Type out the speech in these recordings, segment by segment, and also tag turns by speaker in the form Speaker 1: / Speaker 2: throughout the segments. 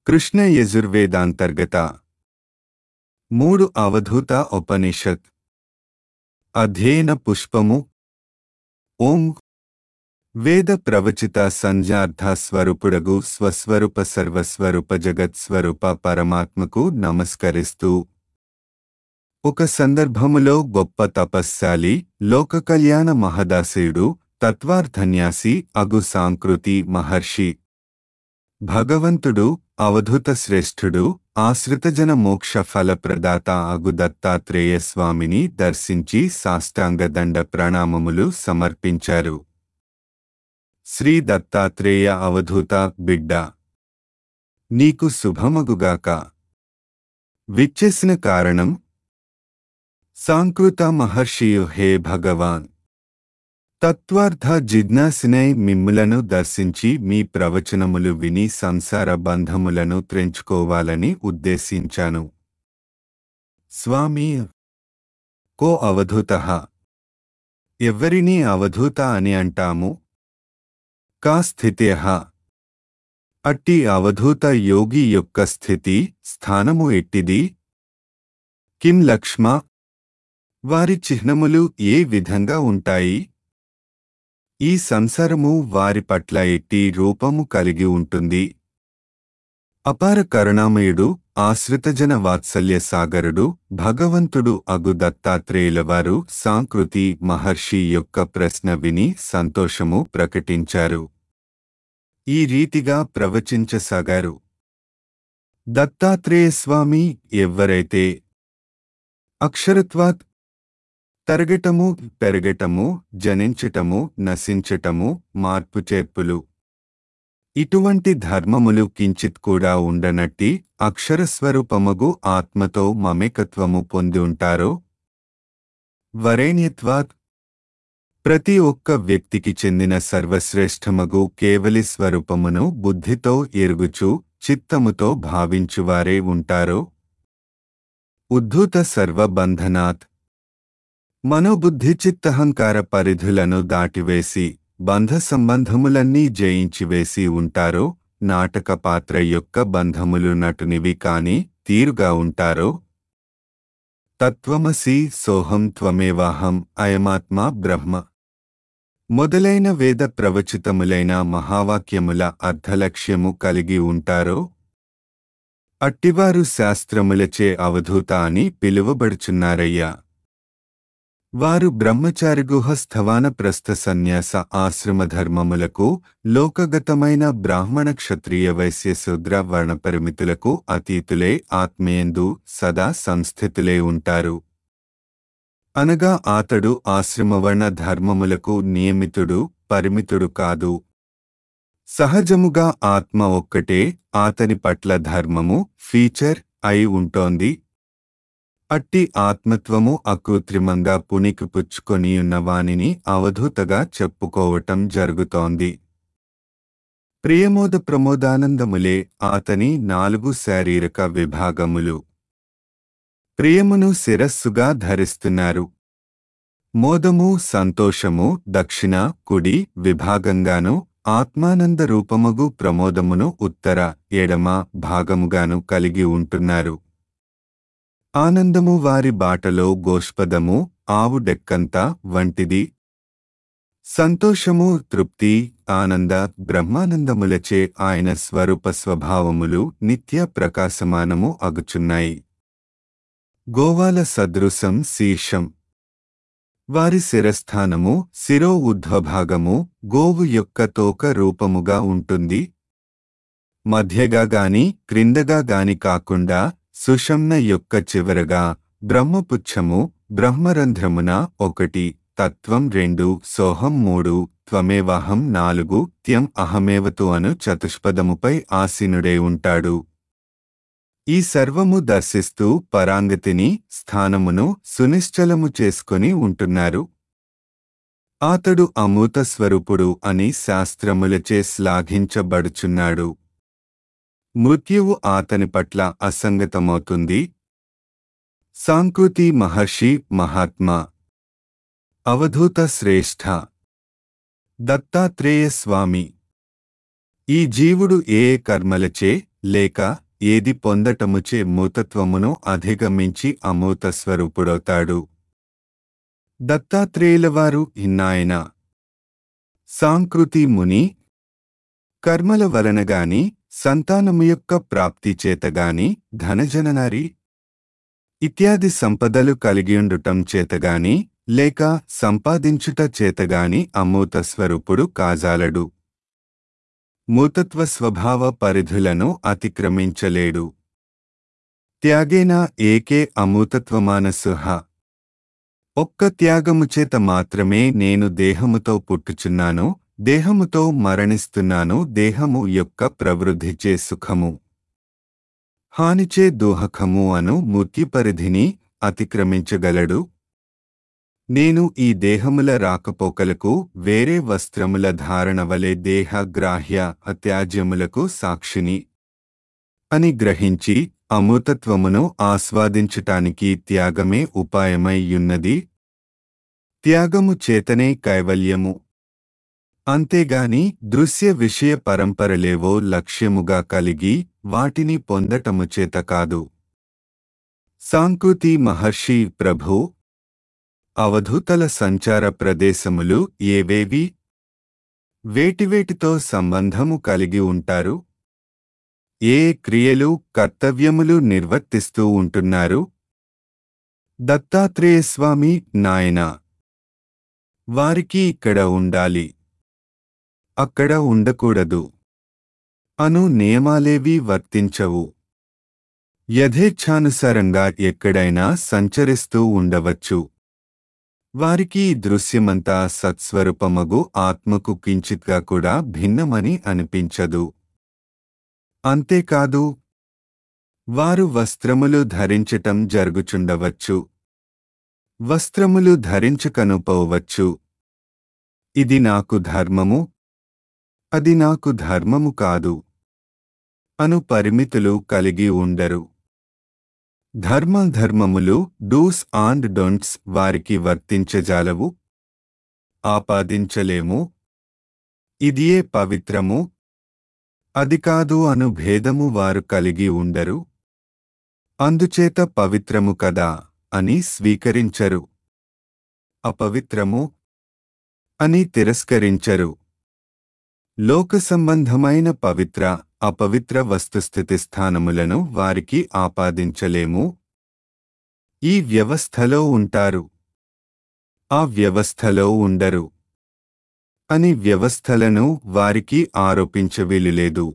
Speaker 1: కృష్ణ యజుర్వేదాంతర్గత మూడు అవధూత ఉపనిషత్ అధ్యయన పుష్పము ఓం వేద ప్రవచిత సంజార్థ స్వరూపుడగు స్వస్వరూప సర్వస్వరూప జగత్స్వరూప పరమాత్మకు నమస్కరిస్తూ ఒక సందర్భములో గొప్ప తపస్శాలి లోక కళ్యాణ మహదాశయుడు తత్వార్థన్యాసి అగు సాంకృతి మహర్షి భగవంతుడు అవధూత శ్రేష్ఠుడు ఆశ్రితజన మోక్ష ఫలప్రదాత అగు దత్తాత్రేయ స్వామిని దర్శించి సాష్టాంగదండ ప్రణామములు సమర్పించారు శ్రీ దత్తాత్రేయ అవధూత బిడ్డ నీకు శుభమగుగాక విచ్చేసిన కారణం సాంకృత మహర్షియు హే భగవాన్ తత్వార్థ జిజ్ఞాసినై మిమ్ములను దర్శించి మీ ప్రవచనములు విని సంసార బంధములను త్రెంచుకోవాలని ఉద్దేశించాను స్వామి కో అవధూత ఎవ్వరినీ అవధూత అని అంటాము కా స్థిత్య అట్టి అవధూత యోగి యొక్క స్థితి స్థానము ఎట్టిది కిం లక్ష్మ వారి చిహ్నములు ఏ విధంగా ఉంటాయి ఈ సంసారము వారి పట్ల ఎట్టి రూపము కలిగి ఉంటుంది అపార కరుణామయుడు ఆశ్రితజన వాత్సల్య సాగరుడు భగవంతుడు అగు దత్తాత్రేయుల వారు సాంకృతి మహర్షి యొక్క ప్రశ్న విని సంతోషము ప్రకటించారు ఈ రీతిగా ప్రవచించసాగారు దత్తాత్రేయ స్వామి ఎవ్వరైతే అక్షరత్వాత్ తరగటము పెరగటము జనించటము నశించటము మార్పు చేర్పులు ఇటువంటి ధర్మములు కించిత్ కూడా ఉండనట్టి అక్షరస్వరూపమగు ఆత్మతో మమేకత్వము పొంది ఉంటారో వరేణ్యత్వాత్ ప్రతి ఒక్క వ్యక్తికి చెందిన సర్వశ్రేష్టమగు కేవలి స్వరూపమును బుద్ధితో ఎరుగుచు చిత్తముతో భావించువారే ఉంటారో ఉద్ధూత సర్వబంధనాత్ మనోబుద్ధి చిత్తహంకార పరిధులను దాటివేసి బంధ సంబంధములన్నీ జయించివేసి ఉంటారో నాటక పాత్ర యొక్క బంధములు నటునివి కాని తీరుగా ఉంటారో తత్వమసి సోహం త్వమేవాహం అయమాత్మా బ్రహ్మ మొదలైన వేద ప్రవచితములైన మహావాక్యముల అర్ధలక్ష్యము కలిగి ఉంటారో అట్టివారు శాస్త్రములచే అవధూత అని పిలువబడుచున్నారయ్యా వారు బ్రహ్మచారి గుహస్థవాన ప్రస్థ సన్యాస ఆశ్రమధర్మములకు లోకగతమైన బ్రాహ్మణ క్షత్రియ వైశ్య శూద్ర వర్ణపరిమితులకు అతీతులే ఆత్మేయందు సదా సంస్థితులే ఉంటారు అనగా ఆతడు ఆశ్రమవర్ణ ధర్మములకు నియమితుడు పరిమితుడు కాదు సహజముగా ఆత్మ ఒక్కటే ఆతని పట్ల ధర్మము ఫీచర్ అయి ఉంటోంది అట్టి ఆత్మత్వము అకృత్రిమంగా పునికి పుచ్చుకొనియున్న వానిని అవధూతగా చెప్పుకోవటం జరుగుతోంది ప్రియమోద ప్రమోదానందములే ఆతని నాలుగు శారీరక విభాగములు ప్రియమును శిరస్సుగా ధరిస్తున్నారు మోదము సంతోషము దక్షిణ కుడి విభాగంగాను ఆత్మానంద రూపముగు ప్రమోదమును ఉత్తర ఎడమ భాగముగాను కలిగి ఉంటున్నారు ఆనందము వారి బాటలో గోష్పదము ఆవు డెక్కంత వంటిది సంతోషము తృప్తి ఆనంద బ్రహ్మానందములచే ఆయన స్వరూప స్వభావములు నిత్య ప్రకాశమానము అగుచున్నాయి గోవాల సదృశం శీర్షం వారి శిరస్థానము శిరో ఉద్ధ్వభాగము గోవు యొక్క తోక రూపముగా ఉంటుంది మధ్యగా గాని క్రిందగా గాని కాకుండా సుషమ్న యొక్క చివరగా బ్రహ్మపుచ్చము బ్రహ్మరంధ్రమున ఒకటి తత్వం రెండు సోహం మూడు త్వమేవాహం నాలుగు త్యం అహమేవతు అను చతుష్పదముపై ఆసీనుడై ఉంటాడు ఈ సర్వము దర్శిస్తూ పరాంగతిని స్థానమును సునిశ్చలము చేసుకొని ఉంటున్నారు ఆతడు అమూత స్వరూపుడు అని శాస్త్రములచే శ్లాఘించబడుచున్నాడు మృత్యువు ఆతని పట్ల అసంగతమవుతుంది సాంకృతి మహర్షి మహాత్మా అవధూత శ్రేష్ఠ దత్తాత్రేయ స్వామి ఈ జీవుడు ఏ ఏ కర్మలచే లేక ఏది పొందటముచే మూతత్వమును అధిగమించి అమూత స్వరూపుడవుతాడు దత్తాత్రేయులవారు ఇన్నాయన సాంకృతి ముని కర్మల వలనగాని సంతానము యొక్క ప్రాప్తి చేతగాని ధనజననారి ఇత్యాది సంపదలు కలిగియుండుటం చేతగాని లేక సంపాదించుట చేతగాని అమూత స్వరూపుడు కాజాలడు మూతత్వ స్వభావ పరిధులను అతిక్రమించలేడు త్యాగేన ఏకే అమూతత్వమానసుహ ఒక్క త్యాగము చేత మాత్రమే నేను దేహముతో పుట్టుచున్నాను దేహముతో మరణిస్తున్నాను దేహము యొక్క ప్రవృద్ధిచే సుఖము హానిచే దోహకము అను మూర్తి పరిధిని అతిక్రమించగలడు నేను ఈ దేహముల రాకపోకలకు వేరే వస్త్రముల ధారణ వలె దేహ గ్రాహ్య అత్యాజ్యములకు సాక్షిని అని గ్రహించి అమృతత్వమును ఆస్వాదించటానికి త్యాగమే ఉపాయమై యున్నది త్యాగము చేతనే కైవల్యము అంతేగాని దృశ్య విషయ పరంపరలేవో లక్ష్యముగా కలిగి వాటిని పొందటము చేత కాదు సాంకృతి మహర్షి ప్రభు అవధూతల సంచార ప్రదేశములు ఏవేవి వేటివేటితో సంబంధము కలిగి ఉంటారు ఏ క్రియలు కర్తవ్యములు నిర్వర్తిస్తూ ఉంటున్నారు దత్తాత్రేయస్వామి నాయన వారికి ఇక్కడ ఉండాలి అక్కడ ఉండకూడదు అను నియమాలేవీ వర్తించవు యథేచ్ఛానుసారంగా ఎక్కడైనా సంచరిస్తూ ఉండవచ్చు వారికి ఈ దృశ్యమంతా సత్స్వరూపమగు ఆత్మకు కించిత్గా కూడా భిన్నమని అనిపించదు అంతేకాదు వారు వస్త్రములు ధరించటం జరుగుచుండవచ్చు వస్త్రములు ధరించకనుపోవచ్చు ఇది నాకు ధర్మము అది నాకు ధర్మము కాదు అను పరిమితులు కలిగి ఉండరు ధర్మధర్మములు డూస్ అండ్ డొంట్స్ వారికి వర్తించజాలవు ఆపాదించలేము ఇదియే పవిత్రము అది కాదు అను భేదము వారు కలిగి ఉండరు అందుచేత పవిత్రము కదా అని స్వీకరించరు అపవిత్రము అని తిరస్కరించరు లోక సంబంధమైన పవిత్ర అపవిత్ర వస్తుస్థితి స్థానములను వారికి ఆపాదించలేము ఈ వ్యవస్థలో ఉంటారు ఆ వ్యవస్థలో ఉండరు అని వ్యవస్థలను వారికి ఆరోపించవీలులేదు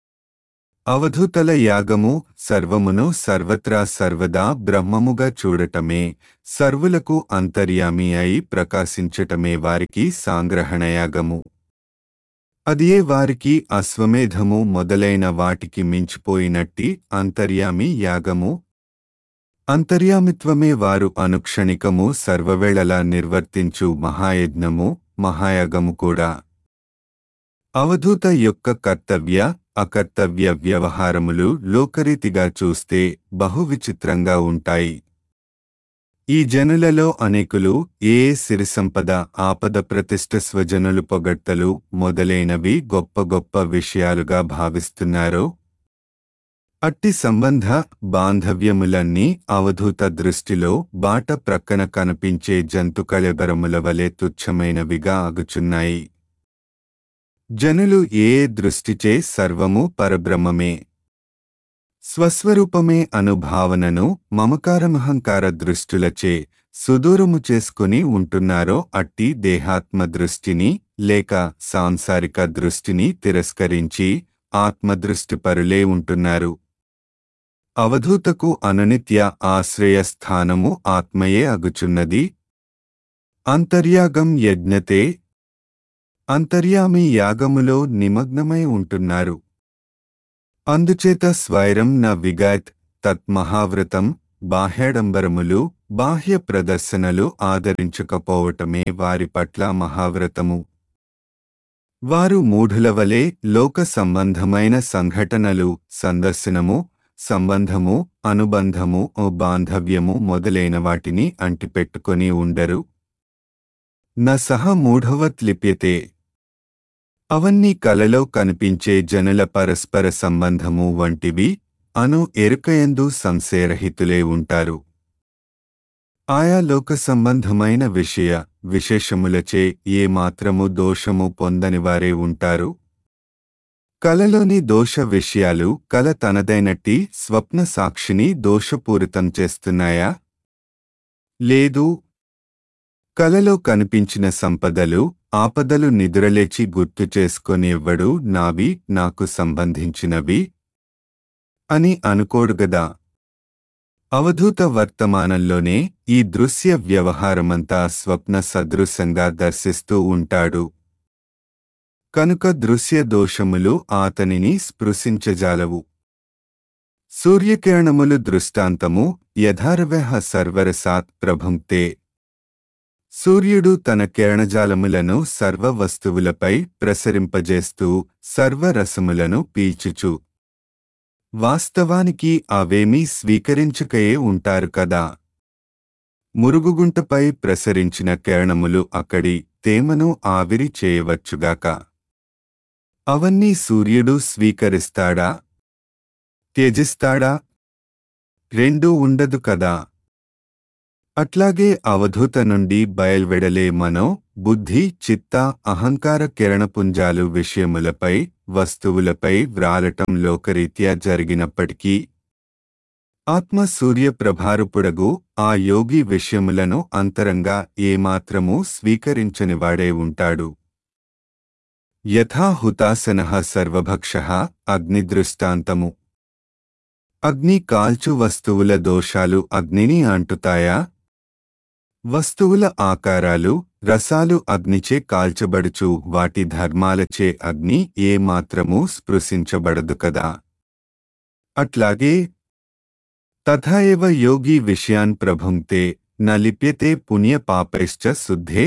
Speaker 1: అవధూతల యాగము సర్వమును సర్వత్రా సర్వదా బ్రహ్మముగా చూడటమే సర్వులకు అంతర్యామి అయి ప్రకాశించటమే వారికి సాంగ్రహణయాగము అదియే వారికి అశ్వమేధము మొదలైన వాటికి మించిపోయినట్టి అంతర్యామి యాగము అంతర్యామిత్వమే వారు అనుక్షణికము సర్వవేళలా నిర్వర్తించు మహాయజ్ఞము మహాయాగము కూడా అవధూత యొక్క కర్తవ్య అకర్తవ్య వ్యవహారములు లోకరీతిగా చూస్తే బహు విచిత్రంగా ఉంటాయి ఈ జనులలో అనేకులు ఏ సిరిసంపద ఆపద ప్రతిష్ట స్వజనులు పొగడ్తలు మొదలైనవి గొప్ప గొప్ప విషయాలుగా భావిస్తున్నారో అట్టి సంబంధ బాంధవ్యములన్నీ అవధూత దృష్టిలో బాట ప్రక్కన కనిపించే జంతు కళెబరముల వలె తుచ్చమైనవిగా ఆగుచున్నాయి జనులు ఏ దృష్టిచే సర్వము పరబ్రహ్మమే స్వస్వరూపమే అనుభావనను మమకారమహంకార దృష్టులచే సుదూరము చేసుకుని ఉంటున్నారో అట్టి దేహాత్మ దృష్టిని లేక సాంసారిక దృష్టిని తిరస్కరించి ఆత్మదృష్టి పరులే ఉంటున్నారు అవధూతకు అనునిత్య ఆశ్రయ స్థానము ఆత్మయే అగుచున్నది అంతర్యాగం యజ్ఞతే అంతర్యామి యాగములో నిమగ్నమై ఉంటున్నారు అందుచేత స్వైరం న విగాత్ తత్మహావ్రతం బాహ్యాడంబరములు బాహ్య ప్రదర్శనలు ఆదరించకపోవటమే వారి పట్ల మహావ్రతము వారు మూఢుల వలె లోక సంబంధమైన సంఘటనలు సందర్శనము సంబంధము అనుబంధము ఓ బాంధవ్యము మొదలైన వాటిని అంటిపెట్టుకొని ఉండరు న సహ మూఢవత్ లిప్యతే అవన్నీ కలలో కనిపించే జనుల పరస్పర సంబంధము వంటివి అను ఎరుకయందు సంశయరహితులే ఉంటారు ఆయా లోక సంబంధమైన విషయ విశేషములచే ఏ మాత్రము దోషము పొందనివారే ఉంటారు కలలోని దోష విషయాలు కల తనదైనట్టి స్వప్న సాక్షిని దోషపూరితం చేస్తున్నాయా లేదు కలలో కనిపించిన సంపదలు ఆపదలు నిద్రలేచి గుర్తు చేసుకొనివ్వడు నావి నాకు సంబంధించినవి అని అనుకోడుగదా అవధూత వర్తమానంలోనే ఈ దృశ్య వ్యవహారమంతా స్వప్న సదృశంగా దర్శిస్తూ ఉంటాడు కనుక దృశ్య దోషములు ఆతనిని స్పృశించజాలవు సూర్యకిరణములు దృష్టాంతము యథారవహ సర్వరసాత్ ప్రభుంక్తే సూర్యుడు తన కిరణజాలములను సర్వ వస్తువులపై ప్రసరింపజేస్తూ సర్వరసములను పీల్చుచు వాస్తవానికి అవేమీ స్వీకరించకయే ఉంటారు కదా మురుగుగుంటపై ప్రసరించిన కిరణములు అక్కడి తేమను ఆవిరి చేయవచ్చుగాక అవన్నీ సూర్యుడు స్వీకరిస్తాడా త్యజిస్తాడా రెండూ ఉండదు కదా అట్లాగే అవధూత నుండి బయల్వెడలే మనో బుద్ధి చిత్త అహంకార కిరణపుంజాలు విషయములపై వస్తువులపై వ్రాలటం లోకరీత్యా జరిగినప్పటికీ ఆత్మ సూర్య ప్రభారుపుడగు ఆ యోగి విషయములను అంతరంగా ఏమాత్రమూ స్వీకరించనివాడే ఉంటాడు యథా హుతాసన సర్వభక్ష అగ్నిదృష్టాంతము అగ్ని కాల్చు వస్తువుల దోషాలు అగ్నిని అంటుతాయా వస్తువుల ఆకారాలు రసాలు అగ్నిచే కాల్చబడుచు వాటి ధర్మాలచే అగ్ని ఏ మాత్రమూ స్పృశించబడదు కదా అట్లాగే తథా ఎవ యోగి విషయాన్ ప్రభుంక్తే న లిప్యతే పుణ్యపాపైశ్చ శుద్ధే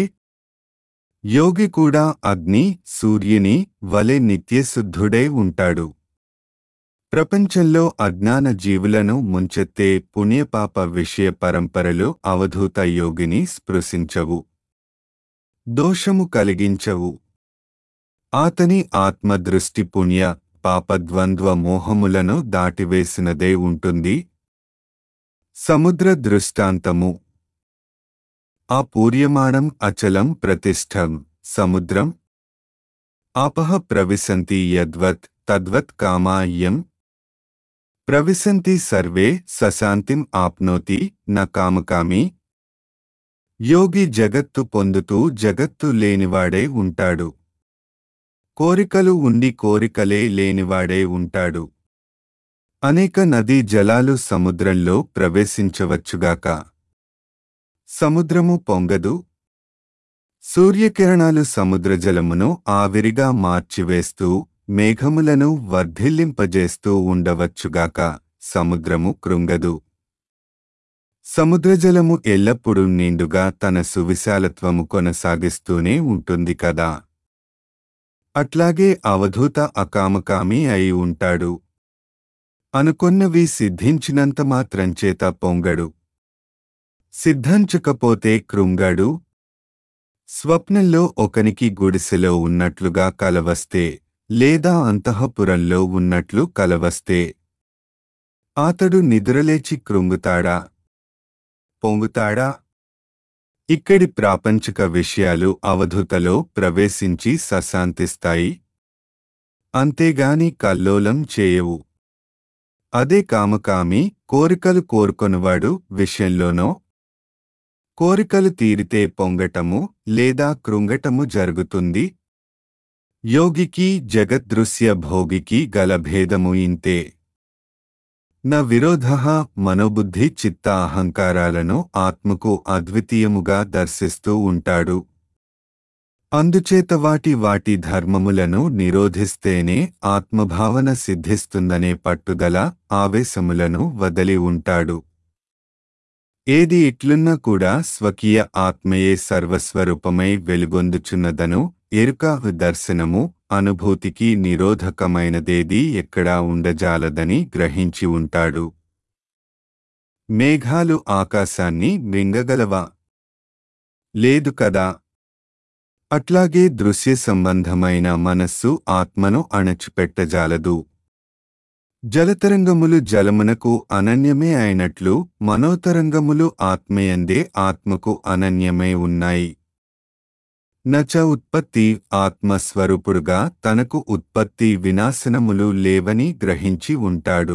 Speaker 1: యోగి కూడా అగ్ని సూర్యుని వలె నిత్యశుద్ధుడై ఉంటాడు ప్రపంచంలో అజ్ఞాన జీవులను ముంచెత్తే పుణ్యపాప విషయ పరంపరలు అవధూత యోగిని స్పృశించవు దోషము కలిగించవు ఆతని ఆత్మదృష్టి పుణ్య పాపద్వంద్వ మోహములను దాటివేసినదే ఉంటుంది సముద్ర దృష్టాంతము ఆ పూర్యమాణం అచలం ప్రతిష్టం సముద్రం ఆపహ ప్రవిశంతి యద్వత్ తద్వత్ కామాయం ప్రవిశంతి సర్వే సశాంతిం ఆప్నోతి న కామకామి యోగి జగత్తు పొందుతూ జగత్తు లేనివాడే ఉంటాడు కోరికలు ఉండి కోరికలే లేనివాడే ఉంటాడు అనేక నదీ జలాలు సముద్రంలో ప్రవేశించవచ్చుగాక సముద్రము పొంగదు సూర్యకిరణాలు సముద్రజలమును ఆవిరిగా మార్చివేస్తూ మేఘములను వర్ధిల్లింపజేస్తూ ఉండవచ్చుగాక సముద్రము కృంగదు సముద్రజలము ఎల్లప్పుడూ నిండుగా తన సువిశాలత్వము కొనసాగిస్తూనే ఉంటుంది కదా అట్లాగే అవధూత అకామకామి అయి ఉంటాడు అనుకొన్నవి సిద్ధించినంత మాత్రంచేత పొంగడు సిద్ధంచకపోతే కృంగడు స్వప్నంలో ఒకనికి గుడిసెలో ఉన్నట్లుగా కలవస్తే లేదా అంతఃపురంలో ఉన్నట్లు కలవస్తే అతడు నిద్రలేచి కృంగుతాడా పొంగుతాడా ఇక్కడి ప్రాపంచిక విషయాలు అవధుతలో ప్రవేశించి సశాంతిస్తాయి అంతేగాని కల్లోలం చేయవు అదే కామకామి కోరికలు కోరుకొనువాడు విషయంలోనో కోరికలు తీరితే పొంగటము లేదా కృంగటము జరుగుతుంది యోగికి జగద్దృశ్య భోగికి గల భేదము ఇంతే న విరోధ మనోబుద్ధి చిత్త అహంకారాలను ఆత్మకు అద్వితీయముగా దర్శిస్తూ ఉంటాడు అందుచేత వాటి వాటి ధర్మములను నిరోధిస్తేనే ఆత్మభావన సిద్ధిస్తుందనే పట్టుదల ఆవేశములను వదలి ఉంటాడు ఏది ఇట్లున్నా కూడా స్వకీయ ఆత్మయే సర్వస్వరూపమై వెలుగొందుచున్నదను ఎరుక దర్శనము అనుభూతికి నిరోధకమైనదేది ఎక్కడా ఉండజాలదని గ్రహించి ఉంటాడు మేఘాలు ఆకాశాన్ని మింగగలవా లేదు కదా అట్లాగే దృశ్య సంబంధమైన మనస్సు ఆత్మను అణచిపెట్టజాలదు జలతరంగములు జలమునకు అనన్యమే అయినట్లు మనోతరంగములు ఆత్మయందే ఆత్మకు అనన్యమై ఉన్నాయి నచ ఉత్పత్తి ఆత్మస్వరూపుడుగా తనకు ఉత్పత్తి వినాశనములు లేవని గ్రహించి ఉంటాడు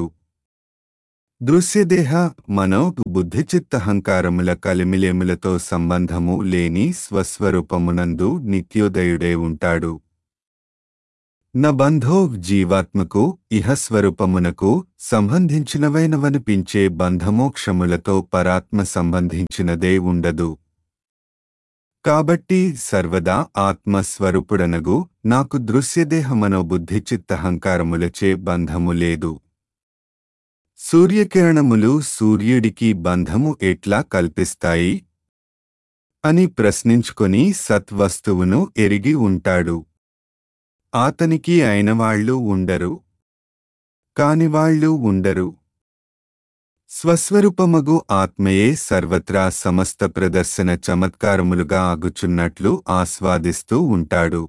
Speaker 1: దృశ్యదేహ మనో బుద్ధిచిత్తహంకారముల కలిమిలేములతో సంబంధము లేని స్వస్వరూపమునందు నిత్యోదయుడే ఉంటాడు న బంధో జీవాత్మకు ఇహస్వరూపమునకు సంబంధించినవైనవనిపించే బంధమోక్షములతో పరాత్మ సంబంధించినదే ఉండదు కాబట్టి సర్వదా ఆత్మస్వరూపుడనగు నాకు దృశ్యదేహమనో బుద్ధిచిత్తహంకారములచే బంధము లేదు సూర్యకిరణములు సూర్యుడికి బంధము ఎట్లా కల్పిస్తాయి అని ప్రశ్నించుకొని సత్వస్తువును ఎరిగి ఉంటాడు ఆతనికి అయినవాళ్ళు ఉండరు కానివాళ్ళు ఉండరు స్వస్వరూపమగు ఆత్మయే సర్వత్రా సమస్త ప్రదర్శన చమత్కారములుగా ఆగుచున్నట్లు ఆస్వాదిస్తూ ఉంటాడు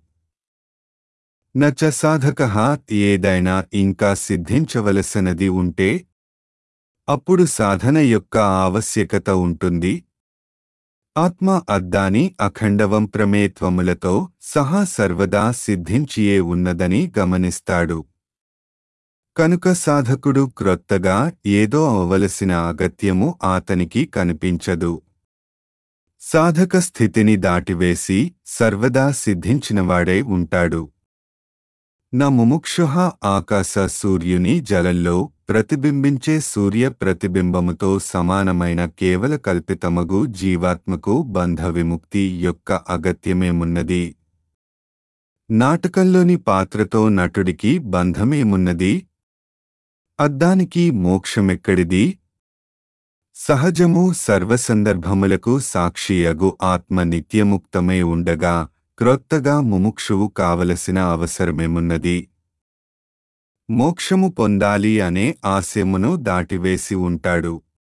Speaker 1: నచ సాధక ఏదైనా ఇంకా సిద్ధించవలసినది ఉంటే అప్పుడు సాధన యొక్క ఆవశ్యకత ఉంటుంది ఆత్మ అద్దాని అఖండవం ప్రమేత్వములతో సహా సర్వదా సిద్ధించియే ఉన్నదని గమనిస్తాడు కనుక సాధకుడు క్రొత్తగా ఏదో అవలసిన అగత్యము ఆతనికి కనిపించదు సాధక స్థితిని దాటివేసి సర్వదా సిద్ధించినవాడై ఉంటాడు నా ముముక్షుహ ఆకాశ సూర్యుని జలంలో ప్రతిబింబించే సూర్య ప్రతిబింబముతో సమానమైన కేవల కల్పితమగు జీవాత్మకు బంధ విముక్తి యొక్క అగత్యమేమున్నది నాటకంలోని పాత్రతో నటుడికి బంధమేమున్నది అద్దానికి మోక్షమెక్కడిది సహజము సర్వసందర్భములకు సాక్షియగు ఆత్మ నిత్యముక్తమై ఉండగా క్రొత్తగా ముముక్షువు కావలసిన అవసరమేమున్నది మోక్షము పొందాలి అనే ఆశయమును దాటివేసి ఉంటాడు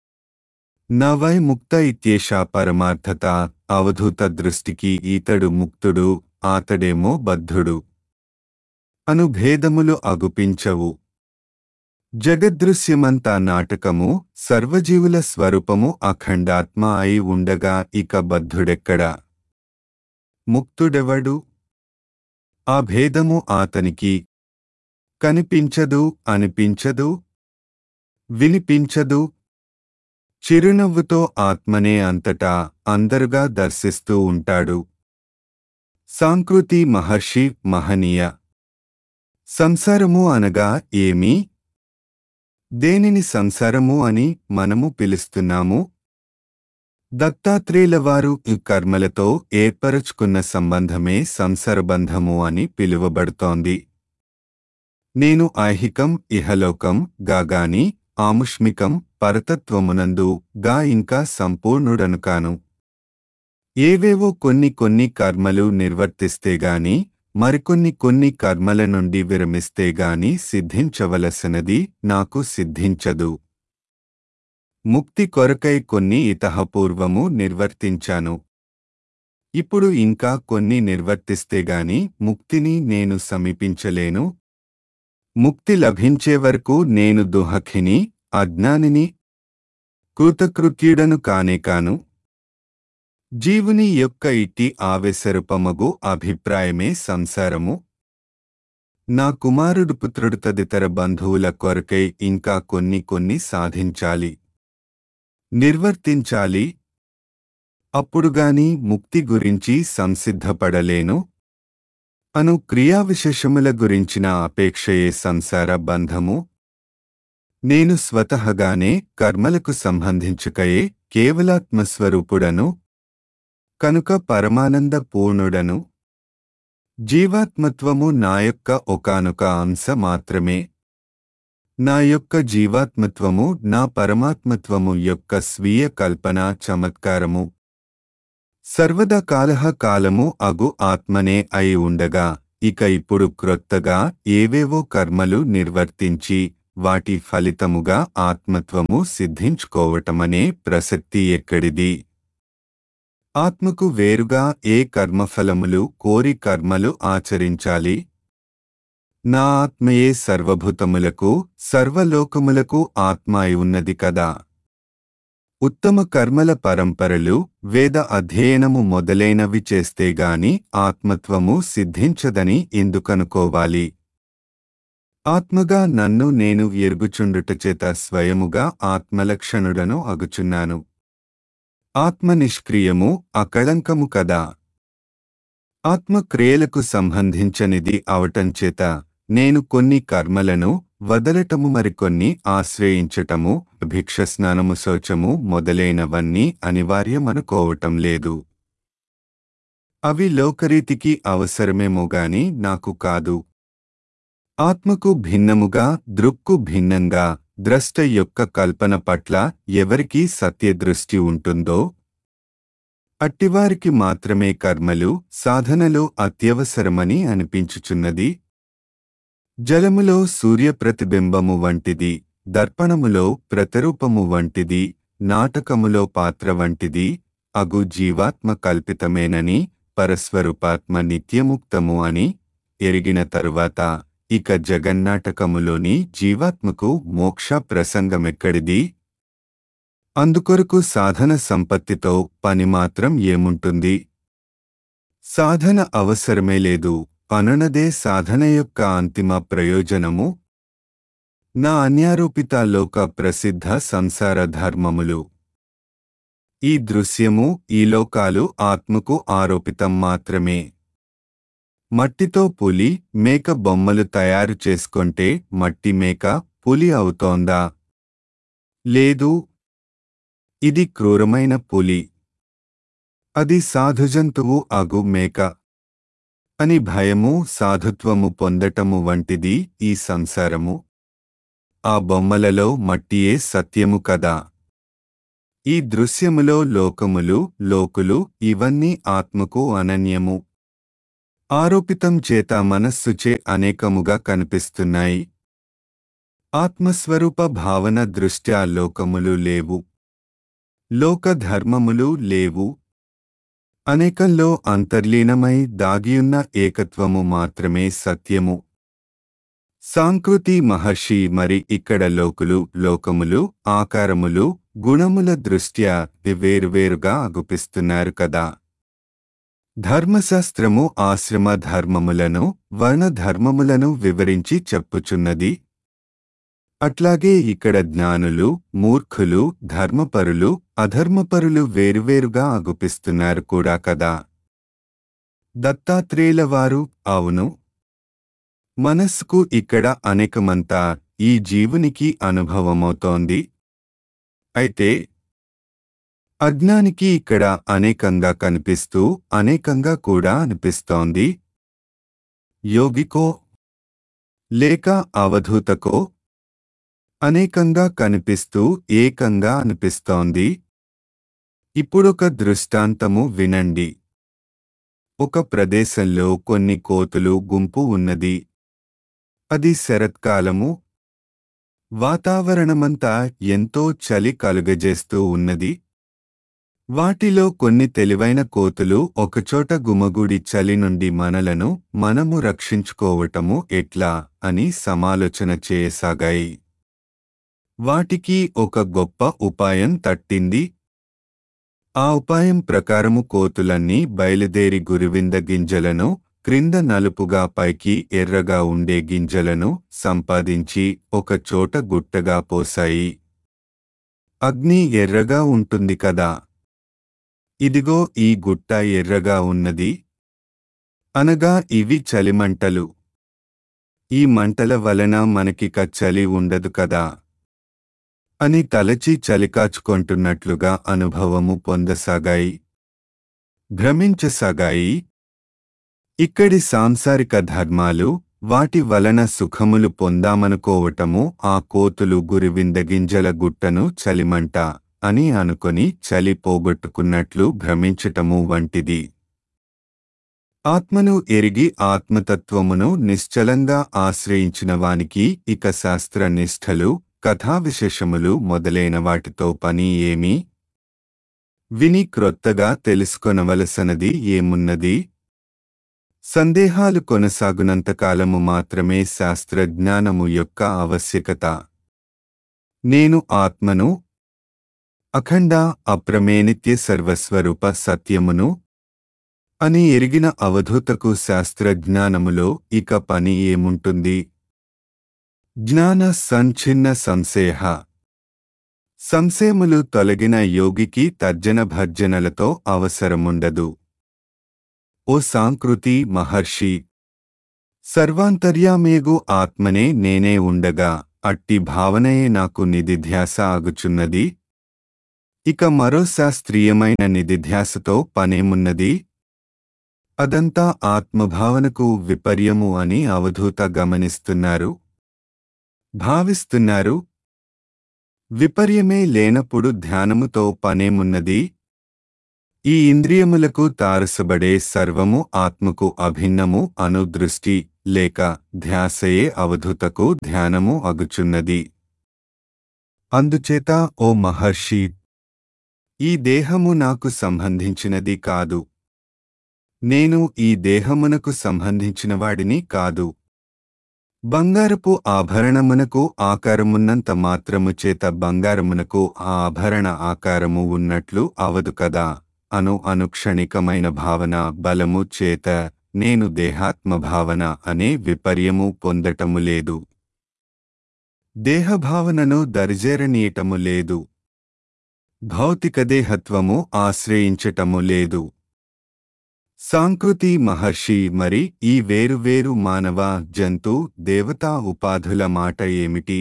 Speaker 1: నవై ముక్త ఇత్యేషా పరమార్థత అవధూత దృష్టికి ఈతడు ముక్తుడు ఆతడేమో బద్ధుడు అను భేదములు అగుపించవు జగదృశ్యమంతా నాటకము సర్వజీవుల స్వరూపము అఖండాత్మ అయి ఉండగా ఇక బద్ధుడెక్కడా ముక్తుడెవడు ఆ భేదము ఆతనికి కనిపించదు అనిపించదు వినిపించదు చిరునవ్వుతో ఆత్మనే అంతటా అందరుగా దర్శిస్తూ ఉంటాడు సాంకృతి మహర్షి మహనీయ సంసారము అనగా ఏమి దేనిని సంసారము అని మనము పిలుస్తున్నాము దత్తాత్రేయుల వారు ఈ కర్మలతో ఏర్పరచుకున్న సంబంధమే సంసారబంధము అని పిలువబడుతోంది నేను ఐహికం ఇహలోకం గాగాని ఆముష్మికం పరతత్వమునందు గా ఇంకా సంపూర్ణుడను కాను ఏవేవో కొన్ని కొన్ని కర్మలు నిర్వర్తిస్తేగాని మరికొన్ని కొన్ని కర్మల నుండి విరమిస్తే గాని సిద్ధించవలసినది నాకు సిద్ధించదు ముక్తి కొరకై కొన్ని ఇతహపూర్వము నిర్వర్తించాను ఇప్పుడు ఇంకా కొన్ని నిర్వర్తిస్తేగాని ముక్తిని నేను సమీపించలేను ముక్తి లభించే వరకు నేను దుహఖిని అజ్ఞానిని కృతకృత్యుడను కానే కాను జీవుని యొక్క ఇట్టి ఆవేశరూపమగు అభిప్రాయమే సంసారము నా కుమారుడు పుత్రుడు తదితర బంధువుల కొరకై ఇంకా కొన్ని కొన్ని సాధించాలి నిర్వర్తించాలి అప్పుడుగాని ముక్తి గురించి సంసిద్ధపడలేను అను క్రియావిశేషముల గురించిన అపేక్షయే సంసార బంధము నేను స్వతహగానే కర్మలకు సంబంధించుకయే కేవలాత్మస్వరూపుడను కనుక పరమానంద పూర్ణుడను జీవాత్మత్వము నా యొక్క ఒకానొక అంశ మాత్రమే నా యొక్క జీవాత్మత్వము నా పరమాత్మత్వము యొక్క స్వీయ కల్పన చమత్కారము సర్వదా కాలహ కాలము అగు ఆత్మనే అయి ఉండగా ఇక ఇప్పుడు క్రొత్తగా ఏవేవో కర్మలు నిర్వర్తించి వాటి ఫలితముగా ఆత్మత్వము సిద్ధించుకోవటమనే ప్రసక్తి ఎక్కడిది ఆత్మకు వేరుగా ఏ కర్మఫలములు కోరి కర్మలు ఆచరించాలి నా ఆత్మయే సర్వభూతములకు సర్వలోకములకు ఆత్మ అయి ఉన్నది కదా ఉత్తమ కర్మల పరంపరలు వేద అధ్యయనము మొదలైనవి చేస్తే గాని ఆత్మత్వము సిద్ధించదని ఎందుకనుకోవాలి ఆత్మగా నన్ను నేను ఎరుగుచుండుటచేత స్వయముగా ఆత్మలక్షణుడను అగుచున్నాను ఆత్మ నిష్క్రియము అకళంకము కదా ఆత్మ క్రియలకు సంబంధించనిది అవటంచేత నేను కొన్ని కర్మలను వదలటము మరికొన్ని ఆశ్రయించటము భిక్షస్నానము శౌచము మొదలైనవన్నీ అనివార్యమనుకోవటం లేదు అవి లోకరీతికి అవసరమేమో గాని నాకు కాదు ఆత్మకు భిన్నముగా దృక్కు భిన్నంగా ద్రష్ట యొక్క కల్పన పట్ల ఎవరికి సత్యదృష్టి ఉంటుందో అట్టివారికి మాత్రమే కర్మలు సాధనలు అత్యవసరమని అనిపించుచున్నది జలములో సూర్యప్రతిబింబము వంటిది దర్పణములో ప్రతిరూపము వంటిది నాటకములో పాత్ర వంటిది అగు జీవాత్మ కల్పితమేనని పరస్వరూపాత్మ నిత్యముక్తము అని ఎరిగిన తరువాత ఇక జగన్నాటకములోని జీవాత్మకు మోక్ష ప్రసంగమెక్కడిది అందుకొరకు సాధన సంపత్తితో పని మాత్రం ఏముంటుంది సాధన అవసరమే లేదు అననదే సాధన యొక్క అంతిమ ప్రయోజనము నా అన్యారోపిత లోక ప్రసిద్ధ సంసార ధర్మములు ఈ దృశ్యము ఈ లోకాలు ఆత్మకు ఆరోపితం మాత్రమే మట్టితో పులి మేక బొమ్మలు తయారు చేసుకొంటే మట్టి మేక పులి అవుతోందా లేదు ఇది క్రూరమైన పులి అది సాధుజంతువు అగు మేక అని భయము సాధుత్వము పొందటము వంటిది ఈ సంసారము ఆ బొమ్మలలో మట్టియే సత్యము కదా ఈ దృశ్యములో లోకములు లోకులు ఇవన్నీ ఆత్మకు అనన్యము ఆరోపితం చేత మనస్సుచే అనేకముగా కనిపిస్తున్నాయి ఆత్మస్వరూప భావన దృష్ట్యా లోకములు లేవు లోక ధర్మములు లేవు అనేకంలో అంతర్లీనమై దాగియున్న ఏకత్వము మాత్రమే సత్యము సాంకృతి మహర్షి మరి ఇక్కడ లోకులు లోకములు ఆకారములు గుణముల దృష్ట్యా వేరువేరుగా అగుపిస్తున్నారు కదా ధర్మశాస్త్రము ఆశ్రమ ధర్మములను వర్ణధర్మములను వివరించి చెప్పుచున్నది అట్లాగే ఇక్కడ జ్ఞానులు మూర్ఖులు ధర్మపరులు అధర్మపరులు వేరువేరుగా అగుపిస్తున్నారు కూడా కదా దత్తాత్రేయుల వారు అవును మనస్సుకు ఇక్కడ అనేకమంతా ఈ జీవునికి అనుభవమవుతోంది అయితే అజ్ఞానికి ఇక్కడ అనేకంగా కనిపిస్తూ అనేకంగా కూడా అనిపిస్తోంది యోగికో లేక అవధూతకో అనేకంగా కనిపిస్తూ ఏకంగా అనిపిస్తోంది ఇప్పుడొక దృష్టాంతము వినండి ఒక ప్రదేశంలో కొన్ని కోతులు గుంపు ఉన్నది అది శరత్కాలము వాతావరణమంతా ఎంతో చలి కలుగజేస్తూ ఉన్నది వాటిలో కొన్ని తెలివైన కోతులు ఒకచోట గుమగుడి చలి నుండి మనలను మనము రక్షించుకోవటము ఎట్లా అని సమాలోచన చేయసాగాయి వాటికి ఒక గొప్ప ఉపాయం తట్టింది ఆ ఉపాయం ప్రకారము కోతులన్నీ బయలుదేరి గురివింద గింజలను క్రింద నలుపుగా పైకి ఎర్రగా ఉండే గింజలను సంపాదించి ఒక చోట గుట్టగా పోసాయి అగ్ని ఎర్రగా ఉంటుంది కదా ఇదిగో ఈ గుట్ట ఎర్రగా ఉన్నది అనగా ఇవి చలిమంటలు ఈ మంటల వలన మనకిక చలి ఉండదు కదా అని తలచి చలికాచుకొంటున్నట్లుగా అనుభవము పొందసాగాయి భ్రమించసాగాయి ఇక్కడి సాంసారిక ధర్మాలు వాటి వలన సుఖములు పొందామనుకోవటము ఆ కోతులు గురివిందగింజల గుట్టను చలిమంట అని అనుకొని చలి పోగొట్టుకున్నట్లు భ్రమించటము వంటిది ఆత్మను ఎరిగి ఆత్మతత్వమును నిశ్చలంగా ఆశ్రయించిన వానికి ఇక శాస్త్ర నిష్ఠలు కథావిశేషములు మొదలైన వాటితో పని ఏమీ విని క్రొత్తగా తెలుసుకొనవలసనది ఏమున్నది సందేహాలు కొనసాగునంతకాలము మాత్రమే శాస్త్రజ్ఞానము యొక్క ఆవశ్యకత నేను ఆత్మను అఖండ అప్రమేనిత్య సర్వస్వరూప సత్యమును అని ఎరిగిన అవధూతకు శాస్త్రజ్ఞానములో ఇక పని ఏముంటుంది జ్ఞాన సంఛిన్న సంశయ సంశయములు తొలగిన యోగికి తర్జన భర్జనలతో అవసరముండదు ఓ సాంకృతి మహర్షి సర్వాంతర్యామేగు ఆత్మనే నేనే ఉండగా అట్టి భావనయే నాకు నిధిధ్యాస ఆగుచున్నది ఇక మరో శాస్త్రీయమైన నిధిధ్యాసతో పనేమున్నది అదంతా ఆత్మభావనకు విపర్యము అని అవధూత గమనిస్తున్నారు భావిస్తున్నారు విపర్యమే లేనప్పుడు ధ్యానముతో పనేమున్నది ఈ ఇంద్రియములకు తారసబడే సర్వము ఆత్మకు అభిన్నము అను దృష్టి లేక ధ్యాసయే అవధుతకు ధ్యానము అగుచున్నది అందుచేత ఓ మహర్షి ఈ దేహము నాకు సంబంధించినది కాదు నేను ఈ దేహమునకు సంబంధించిన వాడిని కాదు బంగారపు ఆభరణమునకు ఆకారమున్నంత మాత్రము చేత బంగారమునకు ఆ ఆభరణ ఆకారము ఉన్నట్లు అవదు కదా అను అనుక్షణికమైన భావన బలము చేత నేను దేహాత్మ భావన అనే విపర్యము పొందటము లేదు దేహభావనను దరిజేరనీయటము లేదు భౌతిక దేహత్వము ఆశ్రయించటము లేదు సాంకృతి మహర్షి మరి ఈ వేరువేరు మానవ జంతు దేవతా ఉపాధుల మాట ఏమిటి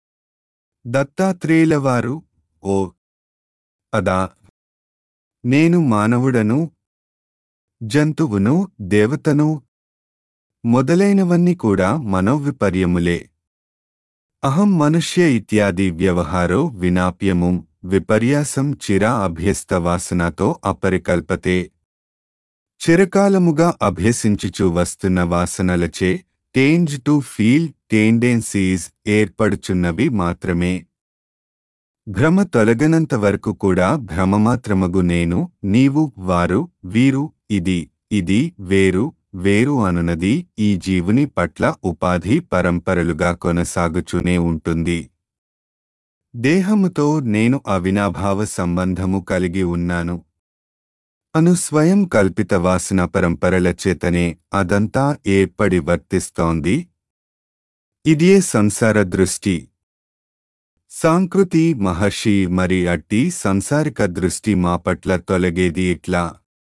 Speaker 1: దత్తాత్రేయులవారు ఓ అదా నేను మానవుడను జంతువును దేవతను మొదలైనవన్నీ కూడా మనోవిపర్యములే అహం మనుష్య ఇత్యాది వ్యవహారో వినాప్యము విపర్యాసం చిరా అభ్యస్తవాసనతో అపరికల్పతే చిరకాలముగా అభ్యసించుచు వస్తున్న వాసనలచే టేంజ్ టు ఫీల్ టెండెన్సీస్ ఏర్పడుచున్నవి మాత్రమే భ్రమ తొలగనంత వరకు కూడా భ్రమమాత్రమగు నేను నీవు వారు వీరు ఇది ఇది వేరు వేరు అనునది ఈ జీవుని పట్ల ఉపాధి పరంపరలుగా కొనసాగుచూనే ఉంటుంది దేహముతో నేను అవినాభావ సంబంధము కలిగి ఉన్నాను అను స్వయం కల్పిత వాసన పరంపరల చేతనే అదంతా ఏర్పడి వర్తిస్తోంది ఇదియే సంసార దృష్టి సాంకృతి మహర్షి మరి అట్టి సంసారిక దృష్టి మా పట్ల తొలగేది ఇట్లా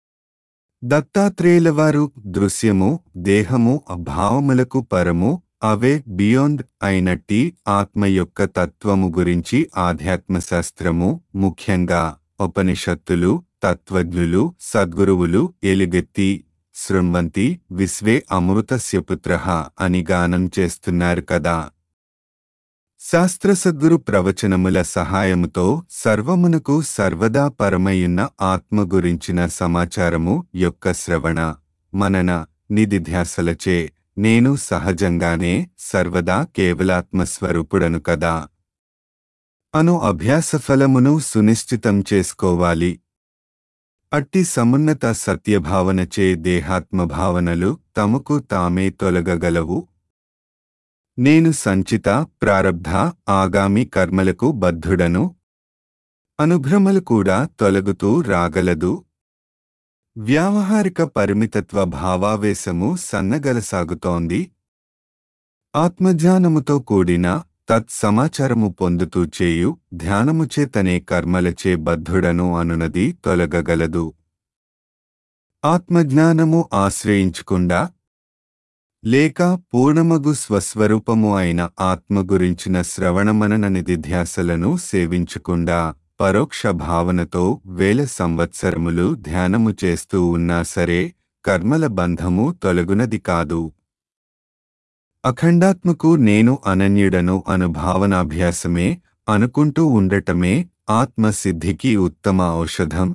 Speaker 1: దత్తాత్రేయులవారు దృశ్యము దేహము అభావములకు పరము అవే బియాండ్ అయినట్టి ఆత్మ యొక్క తత్వము గురించి ఆధ్యాత్మశాస్త్రము ముఖ్యంగా ఉపనిషత్తులు తత్వజ్ఞులు సద్గురువులు ఎలుగెత్తి శృణ్వంతి విశ్వే అమృతస్య పుత్ర అని గానం చేస్తున్నారు కదా శాస్త్ర సద్గురు ప్రవచనముల సహాయముతో సర్వమునకు సర్వదా పరమయున్న ఆత్మ గురించిన సమాచారము యొక్క శ్రవణ మనన నిధిధ్యాసలచే నేను సహజంగానే సర్వదా కేవలాత్మస్వరూపుడను కదా అను అభ్యాసఫలమును సునిశ్చితం చేసుకోవాలి అట్టి సమున్నత సత్యభావనచే దేహాత్మభావనలు తమకు తామే తొలగగలవు నేను సంచిత ప్రారబ్ధ ఆగామి కర్మలకు బద్ధుడను అనుభ్రమలు కూడా తొలగుతూ రాగలదు వ్యావహారిక పరిమితత్వ భావావేశము సన్నగలసాగుతోంది ఆత్మజ్ఞానముతో కూడిన తత్సమాచారము పొందుతూ చేయు ధ్యానముచే తనే కర్మలచే బద్ధుడను అనునది తొలగగలదు ఆత్మజ్ఞానము ఆశ్రయించకుండా లేక పూర్ణమగు స్వస్వరూపము అయిన ఆత్మ గురించిన శ్రవణమనన నిధిధ్యాసలను సేవించకుండా పరోక్ష భావనతో వేల సంవత్సరములు ధ్యానము చేస్తూ ఉన్నా సరే కర్మల బంధము తొలగునది కాదు అఖండాత్మకు నేను అనన్యుడను అను భావనాభ్యాసమే అనుకుంటూ ఉండటమే ఆత్మసిద్ధికి ఉత్తమ ఔషధం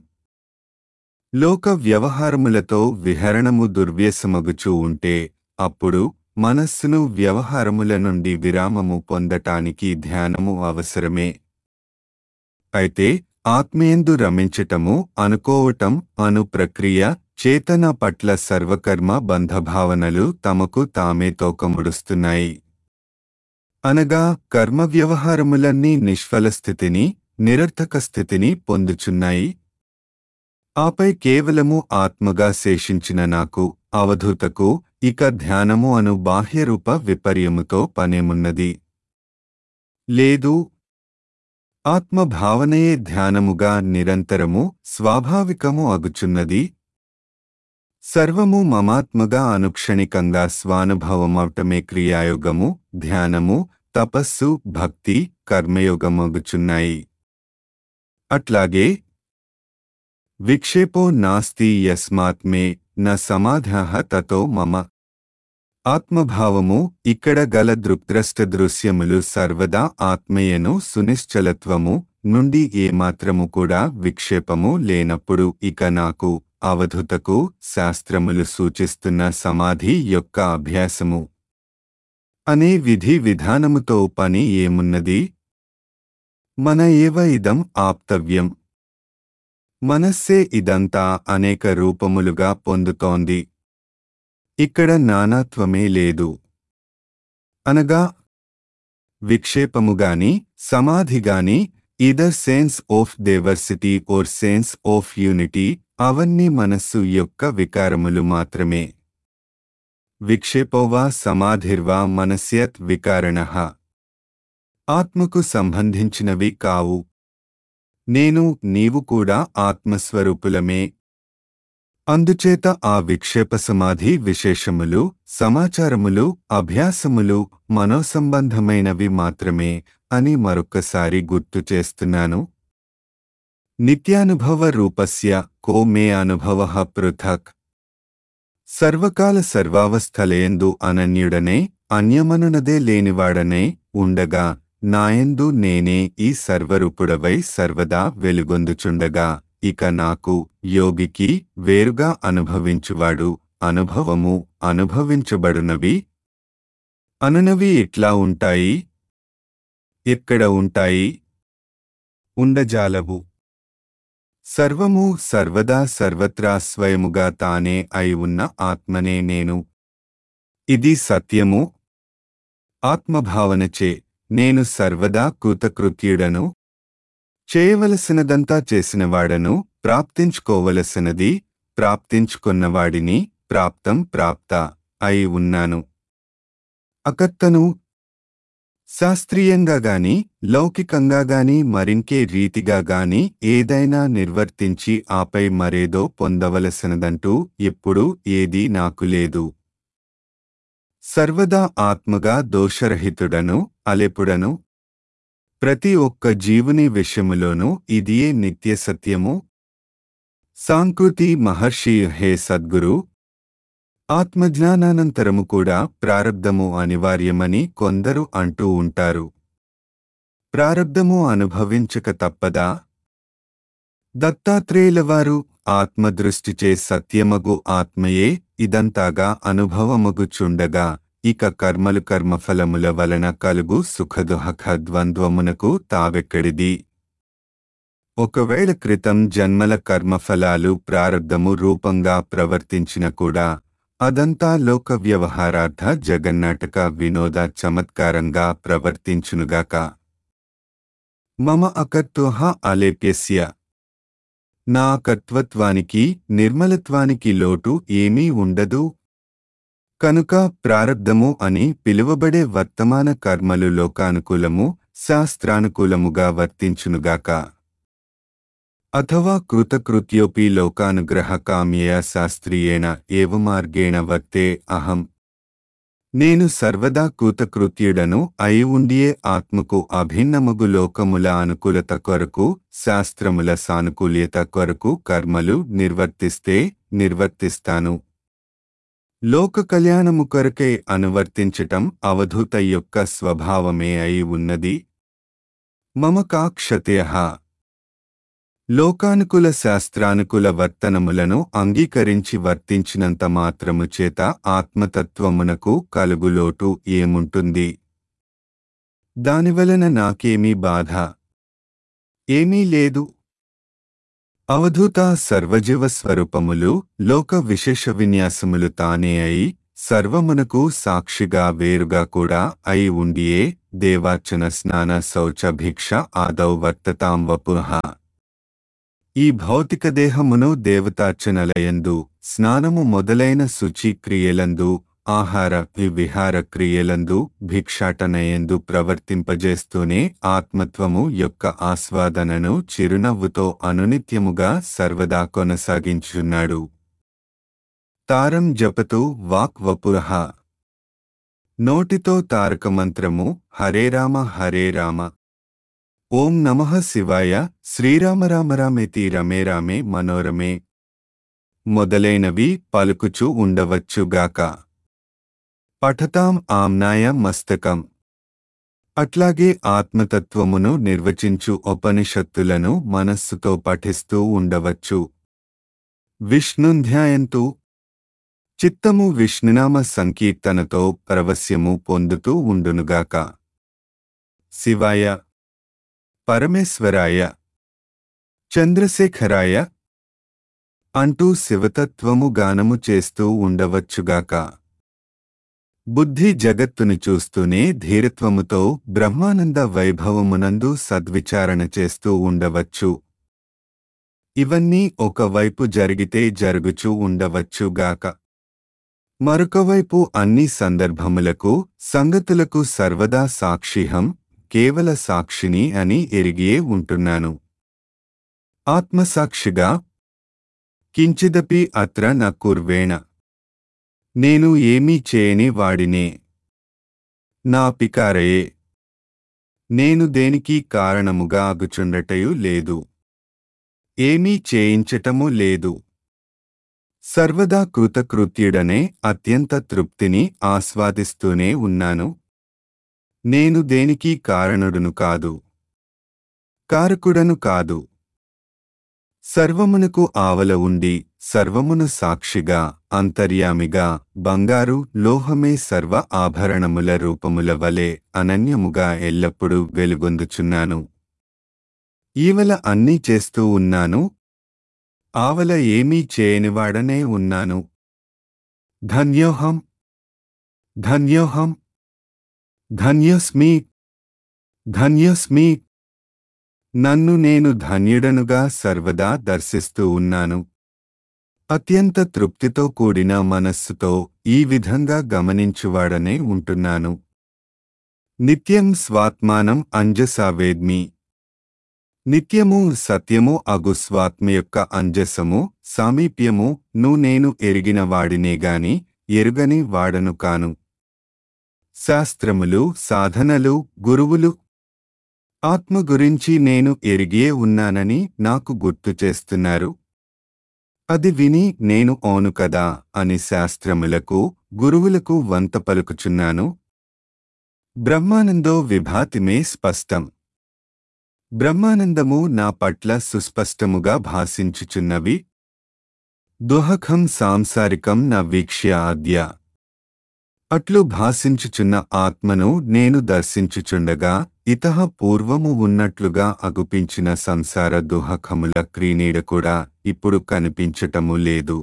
Speaker 1: లోక వ్యవహారములతో విహరణము దుర్వ్యసమగుచూ ఉంటే అప్పుడు మనస్సును వ్యవహారముల నుండి విరామము పొందటానికి ధ్యానము అవసరమే అయితే ఆత్మేందు రమించటము అనుకోవటం అను ప్రక్రియ చేతన పట్ల సర్వకర్మ బంధభావనలు తమకు తామే తోకముడుస్తున్నాయి అనగా కర్మ వ్యవహారములన్నీ నిష్ఫల స్థితిని నిరర్థక స్థితిని పొందుచున్నాయి ఆపై కేవలము ఆత్మగా శేషించిన నాకు అవధూతకు ఇక ధ్యానము అను బాహ్యరూప విపర్యముతో పనేమున్నది లేదు ఆత్మభావనయే ధ్యానముగా నిరంతరము స్వాభావికము అగుచున్నది సర్వము మమాత్మగా అనుక్షణికంగా స్వానుభవమవటమే క్రియాయోగము ధ్యానము తపస్సు భక్తి కర్మయోగమగుచున్నాయి అట్లాగే విక్షేపో నాస్తి యస్మాత్ మే న సమాధః తతో మమ ఆత్మభావము ఇక్కడ గల దృక్ద్రష్ట దృశ్యములు సర్వదా ఆత్మయను సునిశ్చలత్వము నుండి ఏమాత్రము కూడా విక్షేపము లేనప్పుడు ఇక నాకు అవధుతకు శాస్త్రములు సూచిస్తున్న సమాధి యొక్క అభ్యాసము అనే విధి విధానముతో పని ఏమున్నది మన ఏవ ఇదం ఆప్తవ్యం మనస్సే ఇదంతా అనేక రూపములుగా పొందుతోంది ఇక్కడ నానాత్వమే లేదు అనగా విక్షేపముగాని సమాధిగాని either sense of diversity or sense of unity అవన్నీ మనస్సు యొక్క వికారములు మాత్రమే విక్షేపోవా సమాధిర్వా మనస్యత్ వికారణ ఆత్మకు సంబంధించినవి కావు నేను నీవు కూడా ఆత్మస్వరూపులమే అందుచేత ఆ విక్షేప సమాధి విశేషములు సమాచారములు అభ్యాసములు మనోసంబంధమైనవి మాత్రమే అని మరొక్కసారి గుర్తు చేస్తున్నాను నిత్యానుభవ రూపస్య కో మే అనుభవ పృథక్ సర్వకాల సర్వావస్థలయందు అనన్యుడనే అన్యమనునదే లేనివాడనే ఉండగా నాయందు నేనే ఈ సర్వరూపుడవై సర్వదా వెలుగొందుచుండగా ఇక నాకు యోగికి వేరుగా అనుభవించువాడు అనుభవము అనుభవించబడునవి అనునవి ఎట్లా ఉంటాయి ఎక్కడ ఉంటాయి ఉండజాలవు సర్వము సర్వదా సర్వత్రా స్వయముగా తానే అయి ఉన్న ఆత్మనే నేను ఇది సత్యము ఆత్మభావనచే నేను సర్వదా కృతకృత్యుడను చేయవలసినదంతా చేసినవాడను ప్రాప్తించుకోవలసినది ప్రాప్తించుకున్నవాడిని ప్రాప్తం ప్రాప్త అయి ఉన్నాను అకర్తను శాస్త్రీయంగా గాని లౌకికంగా గాని మరింకే రీతిగా గాని ఏదైనా నిర్వర్తించి ఆపై మరేదో పొందవలసినదంటూ ఎప్పుడూ ఏదీ నాకు లేదు సర్వదా ఆత్మగా దోషరహితుడను అలెపుడను ప్రతి ఒక్క జీవుని విషయములోనూ ఇదియే నిత్య సత్యము సాంకృతి మహర్షి హే సద్గురు ఆత్మజ్ఞానానంతరము కూడా ప్రారబ్ధము అనివార్యమని కొందరు అంటూ ఉంటారు ప్రారబ్ధము అనుభవించక తప్పదా దత్తాత్రేయులవారు ఆత్మదృష్టిచే సత్యమగు ఆత్మయే ఇదంతాగా అనుభవమగుచుండగా ఇక కర్మలు కర్మఫలముల వలన కలుగు సుఖదుహక ద్వంద్వమునకు తావెక్కడిది ఒకవేళ క్రితం జన్మల కర్మఫలాలు ప్రారబ్ధము రూపంగా ప్రవర్తించిన కూడా అదంతా లోక వ్యవహారార్థ జగన్నాటక వినోద చమత్కారంగా ప్రవర్తించునుగాక మమ అకర్తోహ అలేప్యస్య నా కర్తృత్వానికి నిర్మలత్వానికి లోటు ఏమీ ఉండదు కనుక ప్రారబ్ధము అని పిలువబడే వర్తమాన కర్మలు లోకానుకూలము శాస్త్రానుకూలముగా వర్తించునుగాక అథవా కృతకృత్యోపి లోకానుగ్రహ కామ్యయ శాస్త్రీయేణ ఏవ మార్గేణ వర్తే అహం నేను సర్వదా కృతకృత్యుడను అయి ఉండియే ఆత్మకు అభిన్నమగు లోకముల అనుకూలత కొరకు శాస్త్రముల సానుకూల్యత కొరకు కర్మలు నిర్వర్తిస్తే నిర్వర్తిస్తాను లోక కళ్యాణము కొరకై అనువర్తించటం అవధూత యొక్క స్వభావమే అయి ఉన్నది మమ కాక్షతయ లోకానుకుల శాస్త్రానుకుల వర్తనములను అంగీకరించి వర్తించినంత మాత్రము చేత ఆత్మతత్వమునకు కలుగులోటు ఏముంటుంది దానివలన నాకేమీ బాధ ఏమీ లేదు అవధూత సర్వజీవ స్వరూపములు లోక విశేష విన్యాసములు తానే అయి సర్వమునకు సాక్షిగా వేరుగా కూడా అయి ఉండియే దేవార్చన స్నాన శౌచ భిక్ష ఆదౌ వర్తతాం వపుః ఈ భౌతిక దేహమును దేవతార్చనలయందు స్నానము మొదలైన శుచి క్రియలందు ఆహార విహార క్రియలందు భిక్షాటనయందు ప్రవర్తింపజేస్తూనే ఆత్మత్వము యొక్క ఆస్వాదనను చిరునవ్వుతో అనునిత్యముగా సర్వదా కొనసాగించున్నాడు తారం జపతు వాక్ వపురహ నోటితో తారక మంత్రము హరే రామ హరే రామ ఓం నమః శివాయ శ్రీరామ రామ రామేతి రమే రామే మనోరమే మొదలైనవి పలుకుచూ ఉండవచ్చుగాక పఠతాం ఆమ్నాయ మస్తకం అట్లాగే ఆత్మతత్వమును నిర్వచించు ఉపనిషత్తులను మనస్సుతో పఠిస్తూ ఉండవచ్చు విష్ణుంధ్యాయంతు చిత్తము విష్ణునామ సంకీర్తనతో పరవశ్యము పొందుతూ ఉండునుగాక శివాయ పరమేశ్వరాయ చంద్రశేఖరాయ అంటూ శివతత్వము గానము చేస్తూ ఉండవచ్చుగాక బుద్ధి జగత్తును చూస్తూనే ధీరత్వముతో బ్రహ్మానంద వైభవమునందు సద్విచారణ చేస్తూ ఉండవచ్చు ఇవన్నీ ఒకవైపు జరిగితే జరుగుచూ ఉండవచ్చుగాక మరొకవైపు అన్ని సందర్భములకు సంగతులకు సర్వదా సాక్షిహం కేవల సాక్షిని అని ఎరిగియే ఉంటున్నాను ఆత్మసాక్షిగా కించిదపి అత్ర న కుర్వేణ నేను ఏమీ చేయని వాడినే నా పికారయే నేను దేనికి కారణముగా అగుచుండటయు లేదు ఏమీ చేయించటము లేదు సర్వదా కృతకృత్యుడనే అత్యంత తృప్తిని ఆస్వాదిస్తూనే ఉన్నాను నేను దేనికి కారణుడును కాదు కారకుడను కాదు సర్వమునకు ఆవల ఉండి సర్వమును సాక్షిగా అంతర్యామిగా బంగారు లోహమే సర్వ ఆభరణముల రూపముల వలె అనన్యముగా ఎల్లప్పుడూ వెలుగొందుచున్నాను ఈవల అన్నీ చేస్తూ ఉన్నాను ఆవల ఏమీ చేయనివాడనే ఉన్నాను ధన్యోహం ధన్యోహం ధన్యోస్మి ధన్యోస్మి నన్ను నేను ధన్యుడనుగా సర్వదా దర్శిస్తూ ఉన్నాను అత్యంత తృప్తితో కూడిన మనస్సుతో ఈ విధంగా గమనించువాడనే ఉంటున్నాను నిత్యం స్వాత్మానం అంజసా వేద్మి నిత్యము సత్యము అగు స్వాత్మ యొక్క అంజసము సామీప్యము ను నేను ఎరిగిన వాడినేగాని ఎరుగని వాడను కాను శాస్త్రములు సాధనలు గురువులు ఆత్మ గురించి నేను ఎరిగే ఉన్నానని నాకు గుర్తు చేస్తున్నారు అది విని నేను ఓను కదా అని శాస్త్రములకు గురువులకు వంత పలుకుచున్నాను బ్రహ్మానందో విభాతిమే స్పష్టం బ్రహ్మానందము నా పట్ల సుస్పష్టముగా భాసించుచున్నవి దుహఖం సాంసారికం న వీక్ష్య ఆద్య అట్లు భాసించుచున్న ఆత్మను నేను దర్శించుచుండగా ఇతః పూర్వము ఉన్నట్లుగా అగుపించిన సంసార దుహఖముల క్రీనీడ కూడా ఇప్పుడు కనిపించటము లేదు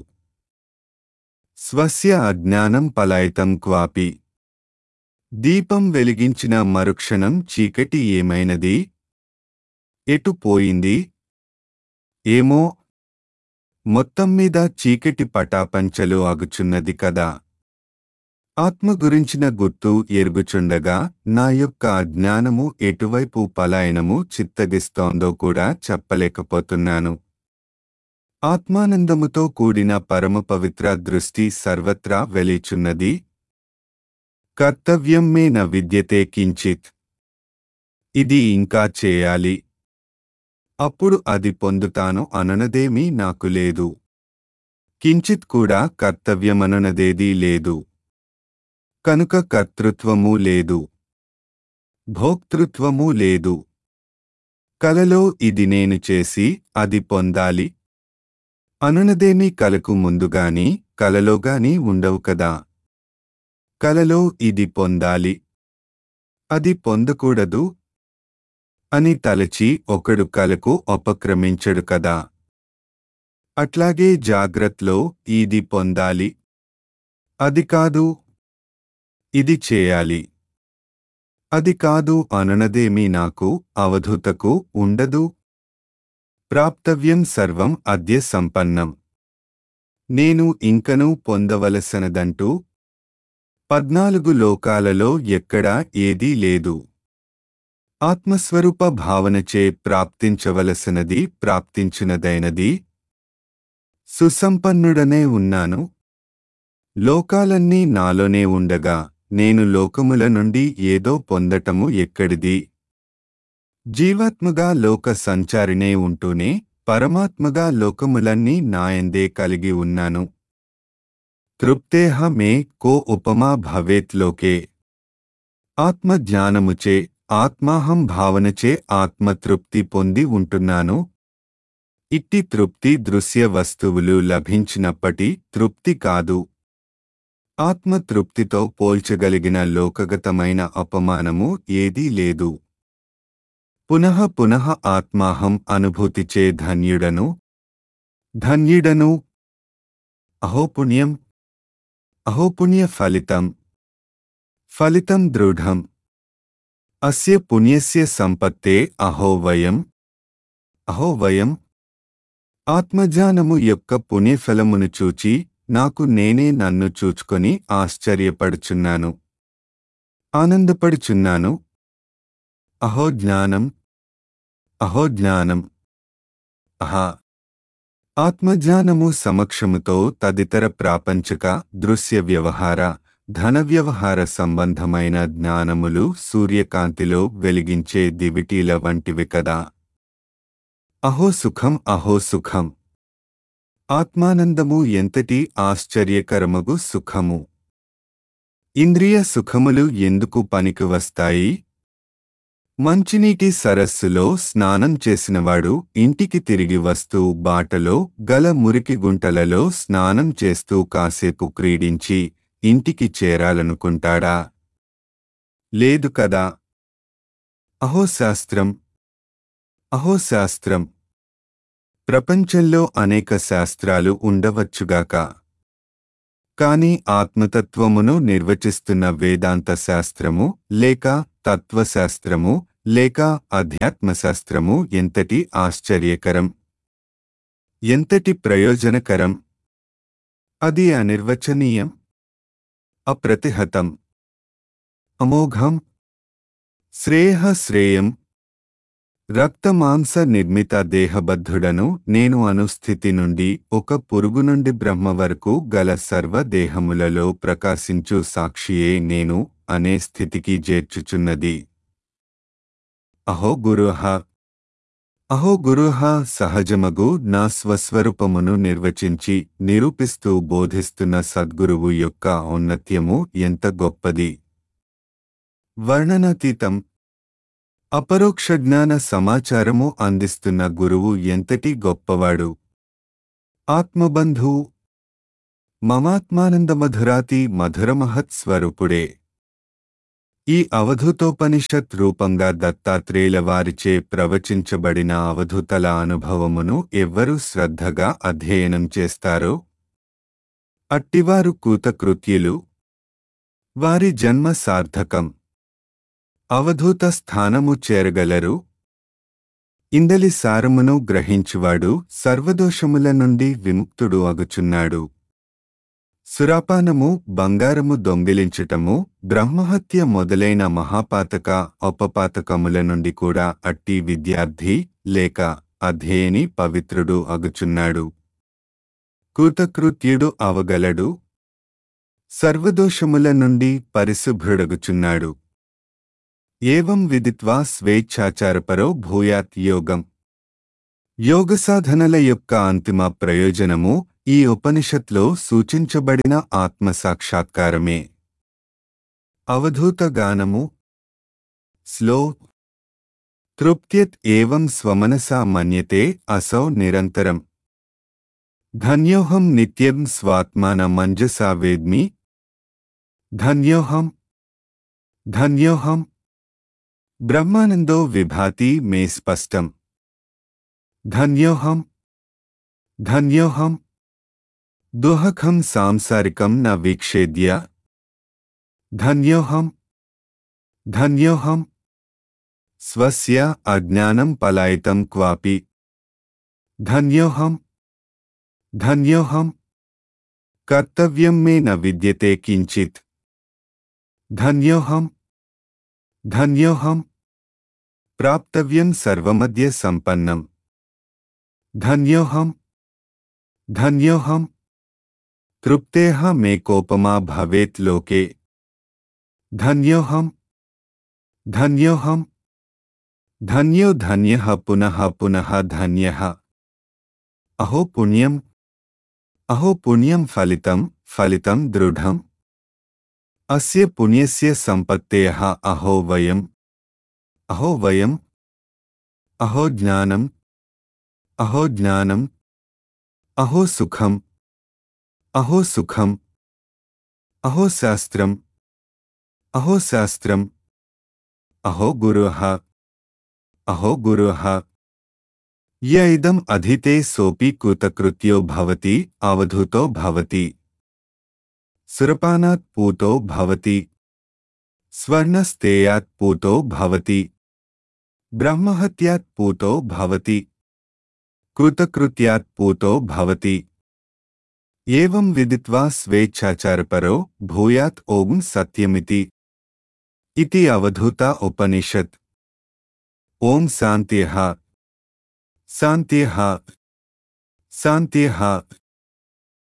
Speaker 1: స్వస్య అజ్ఞానం పలాయితం క్వాపి దీపం వెలిగించిన మరుక్షణం చీకటి ఏమైనది ఎటు పోయింది ఏమో మొత్తం మీద చీకటి పటాపంచలు అగుచున్నది కదా ఆత్మ గురించిన గుర్తు ఎరుగుచుండగా నా యొక్క అజ్ఞానము ఎటువైపు పలాయనము చిత్తగిస్తోందో కూడా చెప్పలేకపోతున్నాను ఆత్మానందముతో కూడిన పరమ పవిత్ర దృష్టి సర్వత్రా వెలిచున్నది కర్తవ్యం మే న విద్యతే కించిత్ ఇది ఇంకా చేయాలి అప్పుడు అది పొందుతాను అననదేమీ నాకు లేదు కించిత్ కూడా కర్తవ్యమననదేదీ లేదు కనుక కర్తృత్వము లేదు భోక్తృత్వము లేదు కలలో ఇది నేను చేసి అది పొందాలి అనునదేమీ కలకు ముందుగాని కలలోగాని ఉండవు కదా కలలో ఇది పొందాలి అది పొందకూడదు అని తలచి ఒకడు కలకు ఉపక్రమించడు కదా అట్లాగే జాగ్రత్తలో ఇది పొందాలి అది కాదు ఇది చేయాలి అది కాదు అననదేమీ నాకు అవధూతకు ఉండదు ప్రాప్తవ్యం సర్వం అద్య సంపన్నం నేను ఇంకనూ పొందవలసనదంటూ పద్నాలుగు లోకాలలో ఎక్కడా ఏదీ లేదు ఆత్మస్వరూప భావనచే ప్రాప్తించవలసినది ప్రాప్తించినదైనది సుసంపన్నుడనే ఉన్నాను లోకాలన్నీ నాలోనే ఉండగా నేను లోకముల నుండి ఏదో పొందటము ఎక్కడిది జీవాత్మగా లోక సంచారినే ఉంటూనే పరమాత్మగా లోకములన్నీ నాయందే కలిగి ఉన్నాను తృప్తేహ మే కో ఉపమా భవేత్ లోకే ఆత్మజ్ఞానముచే ఆత్మాహం భావనచే ఆత్మతృప్తి పొంది ఉంటున్నాను ఇట్టి తృప్తి దృశ్య వస్తువులు లభించినప్పటి తృప్తి కాదు ఆత్మతృప్తితో పోల్చగలిగిన లోకగతమైన అపమానము ఏదీ లేదు పునః పునః ఆత్మాహం అనుభూతిచే ధన్యుడను ధన్యుడను అహోపుణ్యం అహోపుణ్య ఫలితం ఫలితం దృఢం అస్య పుణ్యస్య సంపత్తే అహో వయం అహో వయం ఆత్మజ్ఞానము యొక్క పుణ్యఫలమును చూచి నాకు నేనే నన్ను చూచుకొని ఆశ్చర్యపడుచున్నాను ఆనందపడుచున్నాను అహో జ్ఞానం అహో జ్ఞానం అహా ఆత్మజ్ఞానము సమక్షముతో తదితర ప్రాపంచక దృశ్య వ్యవహార ధన వ్యవహార సంబంధమైన జ్ఞానములు సూర్యకాంతిలో వెలిగించే దివిటీల వంటివి కదా అహో సుఖం అహో సుఖం ఆత్మానందము ఎంతటి ఆశ్చర్యకరమగు సుఖము ఇంద్రియ సుఖములు ఎందుకు పనికి వస్తాయి మంచినీటి సరస్సులో స్నానం చేసినవాడు ఇంటికి తిరిగి వస్తూ బాటలో గల మురికి గుంటలలో స్నానం చేస్తూ కాసేపు క్రీడించి ఇంటికి చేరాలనుకుంటాడా లేదు కదా అహో శాస్త్రం అహో శాస్త్రం ప్రపంచంలో అనేక శాస్త్రాలు ఉండవచ్చుగాక కాని ఆత్మతత్వమును నిర్వచిస్తున్న వేదాంత శాస్త్రము లేక తత్వశాస్త్రము లేక అధ్యాత్మశాస్త్రము ఎంతటి ఆశ్చర్యకరం ఎంతటి ప్రయోజనకరం అది అనిర్వచనీయం అప్రతిహతం అమోఘం శ్రేయ శ్రేయం రక్తమాంస నిర్మిత దేహబద్ధుడను నేను అనుస్థితి నుండి ఒక పురుగు నుండి బ్రహ్మ వరకు గల సర్వ దేహములలో ప్రకాశించు సాక్షియే నేను అనే స్థితికి చేర్చుచున్నది అహో గురుహ అహో గురుహ సహజమగు నా స్వస్వరూపమును నిర్వచించి నిరూపిస్తూ బోధిస్తున్న సద్గురువు యొక్క ఔన్నత్యము ఎంత గొప్పది వర్ణనాతీతం అపరోక్ష జ్ఞాన సమాచారము అందిస్తున్న గురువు ఎంతటి గొప్పవాడు ఆత్మబంధు మమాత్మానందమధురాతి మధురమహత్ స్వరూపుడే ఈ అవధూతోపనిషత్ రూపంగా దత్తాత్రేయుల వారిచే ప్రవచించబడిన అవధూతల అనుభవమును ఎవ్వరు శ్రద్ధగా అధ్యయనం చేస్తారో అట్టివారు కూతకృత్యులు వారి జన్మ సార్థకం అవధూత స్థానము చేరగలరు ఇందలి సారమును గ్రహించువాడు సర్వదోషముల నుండి విముక్తుడు అగుచున్నాడు సురాపానము బంగారము దొంగిలించటము బ్రహ్మహత్య మొదలైన మహాపాతక అపపాతకముల నుండి కూడా అట్టి విద్యార్థి లేక అధ్యయని పవిత్రుడు అగుచున్నాడు కూతకృత్యుడు అవగలడు సర్వదోషముల నుండి పరిశుభ్రుడగుచున్నాడు ఏవం విదిత్వా స్వేచ్ఛాచారపరో భూయాత్ యోగం యోగ సాధనల యొక్క అంతిమ ప్రయోజనము ఈ ఉపనిషత్లో సూచించబడిన ఆత్మసాక్షాత్కారమే అవధూత గానము స్లో తృప్త్యత్ ఏవం స్వమనసా మన్యతే అసౌ నిరంతరం ధన్యోహం నిత్యం స్వాత్మాన మంజసా వేద్మి ధన్యోహం ధన్యోహం బ్రహ్మానందో విభాతి మే స్పష్టం ధన్యోహం ధన్యోహం దుహఖం సాంసారికం న వీక్షేద్య ధన్యోహం ధన్యోహం స్వస్య అజ్ఞానం పలాయితం క్వాపి ధన్యోహం ధన్యోహం కర్తవ్యం మే న విద్యతే కించిత్ ధన్యోహం ధన్యోహం ప్రాప్తవ్యం సర్వమద్య సంపన్నం ధన్యోహం ధన్యోహం తృప్తేహ మే కోపమా భవేత్ లోకే ధన్యోహం ధన్యోహం ధన్యో ధన్యః పునః పునః ధన్యః అహో పుణ్యం అహో పుణ్యం ఫలితం ఫలితం దృఢం అస్య పుణ్యస్య సంపత్తేః అహో వయం అహో వయం అహో జ్ఞానం అహో జ్ఞానం అహో సుఖం అహో సుఖం అహో శాస్త్రం అహో శాస్త్రం అహో గురుః అహో గురుః య ఇదం అధీతే సోపి కృతకృత్యో భవతి అవధూతో భవతి సురపానాత్ పూతో భవతి స్వర్ణస్తేయాత్ పూతో భవతి బ్రహ్మహత్యాత్ పూతో భవతి కృతకృత్యాత్ పూతో భవతి ఏవం విదిత్వా స్వేచ్ఛాచారపరో భూయాత్ ఓం సత్యమితి ఇతి అవధూత ఉపనిషత్ ఓం శాంత్యః శాంత్యః శాంత్యః